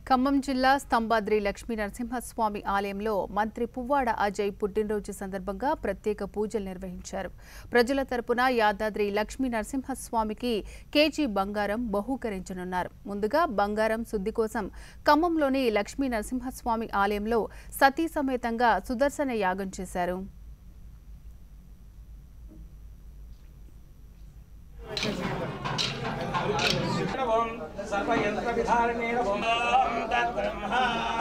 ఖమ్మం జిల్లా స్తంభాద్రి లక్ష్మీ నరసింహస్వామి ఆలయంలో మంత్రి పువ్వాడ అజయ్ పుట్టినరోజు సందర్భంగా ప్రత్యేక పూజలు నిర్వహించారు ప్రజల తరపున యాదాద్రి లక్ష్మీ నరసింహస్వామికి కేజీ బంగారం బహూకరించనున్నారు ముందుగా బంగారం శుద్ధి కోసం ఖమ్మంలోని లక్ష్మీ నరసింహస్వామి ఆలయంలో సతీ సమేతంగా సుదర్శన యాగం చేశారు ఓం సర్వయంత్రవిధారణేన ఓం తద్బ్రహ్మ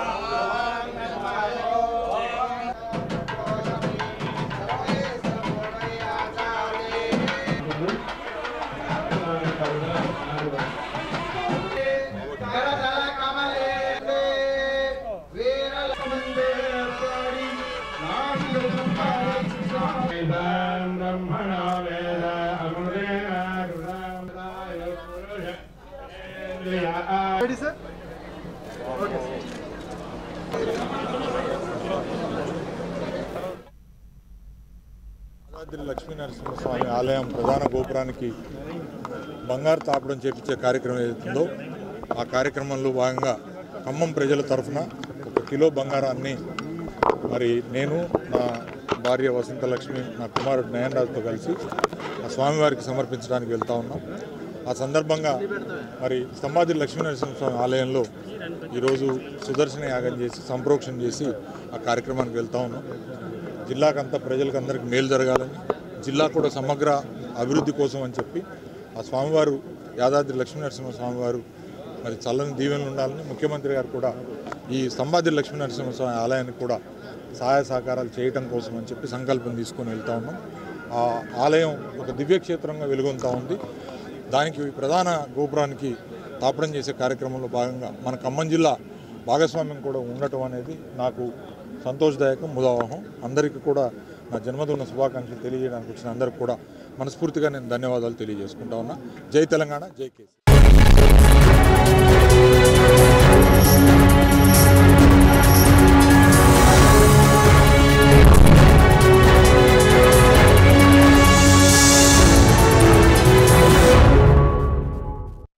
బ్రహ్మణో వేద అమృతేన కృతామృతాయ పురుష ready sir okay sir Yadadri Lakshmi Narasimhaswamy ఆలయం ప్రధాన గోపురానికి బంగారు తాపడం చేపించే కార్యక్రమం ఏదైతుందో ఆ కార్యక్రమంలో భాగంగా ఖమ్మం ప్రజల తరఫున ఒక కిలో బంగారాన్ని మరి నేను నా భార్య వసంతలక్ష్మి నా కుమారుడు నయనరాజుతో కలిసి ఆ స్వామివారికి సమర్పించడానికి వెళ్తా ఉన్నాం ఆ సందర్భంగా మరి స్తంభాద్రి లక్ష్మీ నరసింహస్వామి ఆలయంలో ఈరోజు సుదర్శన యాగం చేసి సంప్రోక్షణ చేసి ఆ కార్యక్రమానికి వెళ్తా ఉన్నాం జిల్లాకంతా ప్రజలకు అందరికీ మేలు జరగాలని జిల్లా కూడా సమగ్ర అభివృద్ధి కోసం అని చెప్పి ఆ స్వామివారు యాదాద్రి లక్ష్మీనరసింహ స్వామివారు మరి చల్లని దీవెనలు ఉండాలని ముఖ్యమంత్రి గారు కూడా ఈ స్తంభాద్రి లక్ష్మీనరసింహ స్వామి ఆలయానికి కూడా సహాయ సహకారాలు చేయటం కోసం అని చెప్పి సంకల్పం తీసుకొని వెళ్తా ఉన్నాం ఆ ఆలయం ఒక దివ్యక్షేత్రంగా వెలుగొంతా ఉంది దానికి ప్రధాన గోపురానికి తాపడం చేసే కార్యక్రమంలో భాగంగా మన ఖమ్మం జిల్లా భాగస్వామ్యం కూడా ఉండటం అనేది నాకు సంతోషదాయకం ముదావహం అందరికీ కూడా నా జన్మదిన శుభాకాంక్షలు తెలియజేయడానికి వచ్చిన అందరికి కూడా మనస్ఫూర్తిగా నేను ధన్యవాదాలు తెలియజేసుకుంటా ఉన్నా జై తెలంగాణ జై కేసీ